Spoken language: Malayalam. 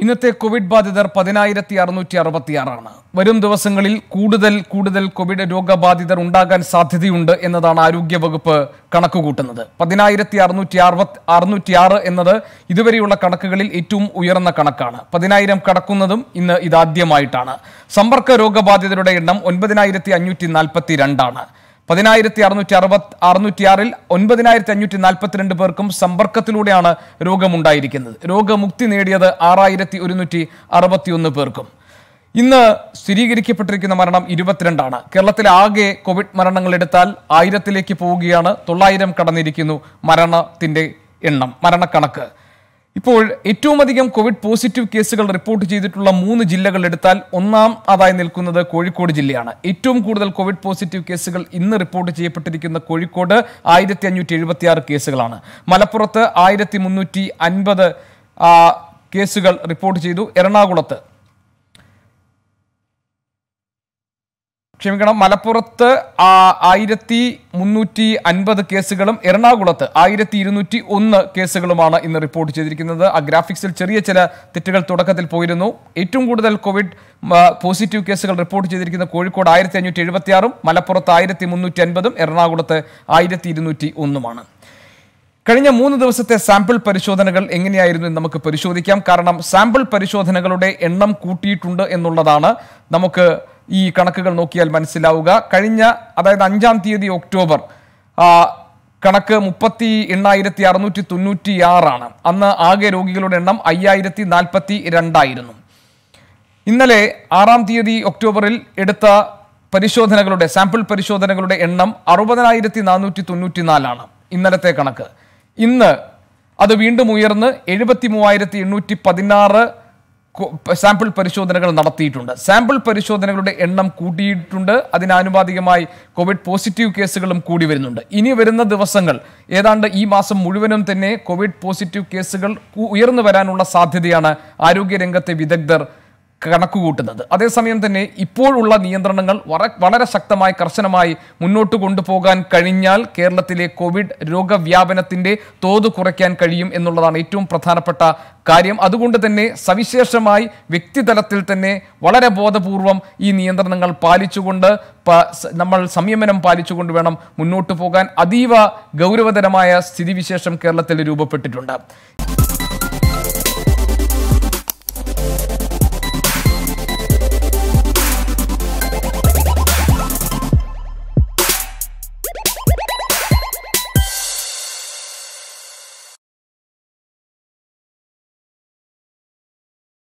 ഇന്നത്തെ കോവിഡ് ബാധിതർ പതിനായിരത്തി അറുന്നൂറ്റി അറുപത്തിയാറാണ് വരും ദിവസങ്ങളിൽ കൂടുതൽ കൂടുതൽ കോവിഡ് രോഗബാധിതർ ഉണ്ടാകാൻ സാധ്യതയുണ്ട് എന്നതാണ് ആരോഗ്യവകുപ്പ് കണക്കുകൂട്ടുന്നത് പതിനായിരത്തി അറുന്നൂറ്റി അറുപത്തി അറുന്നൂറ്റിയാറ് എന്നത് ഇതുവരെയുള്ള കണക്കുകളിൽ ഏറ്റവും ഉയർന്ന കണക്കാണ് പതിനായിരം കടക്കുന്നതും ഇന്ന് ഇതാദ്യമായിട്ടാണ് സമ്പർക്ക രോഗബാധിതരുടെ എണ്ണം ഒൻപതിനായിരത്തി അഞ്ഞൂറ്റി നാൽപ്പത്തി രണ്ടാണ് പതിനായിരത്തി അറുന്നൂറ്റി അറുപത് അറുന്നൂറ്റിയാറിൽ ഒൻപതിനായിരത്തി അഞ്ഞൂറ്റി നാൽപ്പത്തിരണ്ട് പേർക്കും സമ്പർക്കത്തിലൂടെയാണ് രോഗമുണ്ടായിരിക്കുന്നത് രോഗമുക്തി നേടിയത് ആറായിരത്തി ഒരുന്നൂറ്റി അറുപത്തിയൊന്ന് പേർക്കും ഇന്ന് സ്ഥിരീകരിക്കപ്പെട്ടിരിക്കുന്ന മരണം ഇരുപത്തിരണ്ടാണ് കേരളത്തിലെ ആകെ കോവിഡ് മരണങ്ങൾ എടുത്താൽ ആയിരത്തിലേക്ക് പോവുകയാണ് തൊള്ളായിരം കടന്നിരിക്കുന്നു മരണത്തിന്റെ എണ്ണം മരണക്കണക്ക് ഇപ്പോൾ ഏറ്റവും അധികം കോവിഡ് പോസിറ്റീവ് കേസുകൾ റിപ്പോർട്ട് ചെയ്തിട്ടുള്ള മൂന്ന് ജില്ലകൾ എടുത്താൽ ഒന്നാം അതായി നിൽക്കുന്നത് കോഴിക്കോട് ജില്ലയാണ് ഏറ്റവും കൂടുതൽ കോവിഡ് പോസിറ്റീവ് കേസുകൾ ഇന്ന് റിപ്പോർട്ട് ചെയ്യപ്പെട്ടിരിക്കുന്ന കോഴിക്കോട് ആയിരത്തി അഞ്ഞൂറ്റി എഴുപത്തി ആറ് കേസുകളാണ് മലപ്പുറത്ത് ആയിരത്തി മുന്നൂറ്റി അൻപത് കേസുകൾ റിപ്പോർട്ട് ചെയ്തു എറണാകുളത്ത് ക്ഷമിക്കണം മലപ്പുറത്ത് ആ, ആയിരത്തി മുന്നൂറ്റി അൻപത് കേസുകളും എറണാകുളത്ത് ആയിരത്തി ഇരുന്നൂറ്റി ഒന്ന് കേസുകളുമാണ് ഇന്ന് റിപ്പോർട്ട് ചെയ്തിരിക്കുന്നത് ആ ഗ്രാഫിക്സിൽ ചെറിയ ചില തെറ്റുകൾ തുടക്കത്തിൽ പോയിരുന്നു ഏറ്റവും കൂടുതൽ കോവിഡ് ആ, പോസിറ്റീവ് കേസുകൾ റിപ്പോർട്ട് ചെയ്തിരിക്കുന്ന കോഴിക്കോട് ആയിരത്തി അഞ്ഞൂറ്റി എഴുപത്തി ആറും മലപ്പുറത്ത് ആയിരത്തി മുന്നൂറ്റി അൻപതും എറണാകുളത്ത് ആയിരത്തി ഇരുന്നൂറ്റി ഒന്നുമാണ് കഴിഞ്ഞ മൂന്ന് ദിവസത്തെ സാമ്പിൾ പരിശോധനകൾ എങ്ങനെയായിരുന്നു എന്ന് നമുക്ക് പരിശോധിക്കാം കാരണം സാമ്പിൾ പരിശോധനകളുടെ എണ്ണം കൂട്ടിയിട്ടുണ്ട് എന്നുള്ളതാണ് നമുക്ക് ഈ കണക്കുകൾ നോക്കിയാൽ മനസ്സിലാവുക കഴിഞ്ഞ അതായത് അഞ്ചാം തീയതി ഒക്ടോബർ ആ, കണക്ക് മുപ്പത്തി എണ്ണായിരത്തി അറുന്നൂറ്റി തൊണ്ണൂറ്റി ആറാണ് അന്ന് ആകെ രോഗികളുടെ എണ്ണം അയ്യായിരത്തി നാൽപ്പത്തി രണ്ടായിരുന്നു ഇന്നലെ ആറാം തീയതി ഒക്ടോബറിൽ എടുത്ത പരിശോധനകളുടെ സാമ്പിൾ പരിശോധനകളുടെ എണ്ണം അറുപതിനായിരത്തി നാനൂറ്റി തൊണ്ണൂറ്റി നാലാണ് ഇന്നലത്തെ കണക്ക് ഇന്ന് അത് വീണ്ടും ഉയർന്ന് എഴുപത്തി മൂവായിരത്തി എണ്ണൂറ്റി പതിനാറ് കൊ- സാമ്പിൾ പരിശോധനകൾ നടത്തിയിട്ടുണ്ട് സാമ്പിൾ പരിശോധനകളുടെ എണ്ണം കൂട്ടിയിട്ടുണ്ട് അതിനാനുപാതികമായി കോവിഡ് പോസിറ്റീവ് കേസുകളും കൂടി വരുന്നുണ്ട് ഇനി വരുന്ന ദിവസങ്ങൾ ഏതാണ്ട് ഈ മാസം മുഴുവനും തന്നെ കോവിഡ് പോസിറ്റീവ് കേസുകൾ കു- ഉയർന്നു വരാനുള്ള സാധ്യതയാണ് ആരോഗ്യരംഗത്തെ വിദഗ്ധർ കണക്കുകൂട്ടുന്നത് അതേസമയം തന്നെ ഇപ്പോഴുള്ള നിയന്ത്രണങ്ങൾ വര- വളരെ ശക്തമായി കർശനമായി മുന്നോട്ട് കൊണ്ടുപോകാൻ കഴിഞ്ഞാൽ കേരളത്തിലെ കോവിഡ് രോഗവ്യാപനത്തിന്റെ തോത് കുറയ്ക്കാൻ കഴിയും എന്നുള്ളതാണ് ഏറ്റവും പ്രധാനപ്പെട്ട കാര്യം അതുകൊണ്ട് തന്നെ സവിശേഷമായി വ്യക്തിതലത്തിൽ തന്നെ വളരെ ബോധപൂർവം ഈ നിയന്ത്രണങ്ങൾ പാലിച്ചുകൊണ്ട് പ- സ- നമ്മൾ സംയമനം പാലിച്ചുകൊണ്ട് വേണം മുന്നോട്ട് പോകാൻ അതീവ ഗൗരവതരമായ സ്ഥിതിവിശേഷം കേരളത്തിൽ രൂപപ്പെട്ടിട്ടുണ്ട്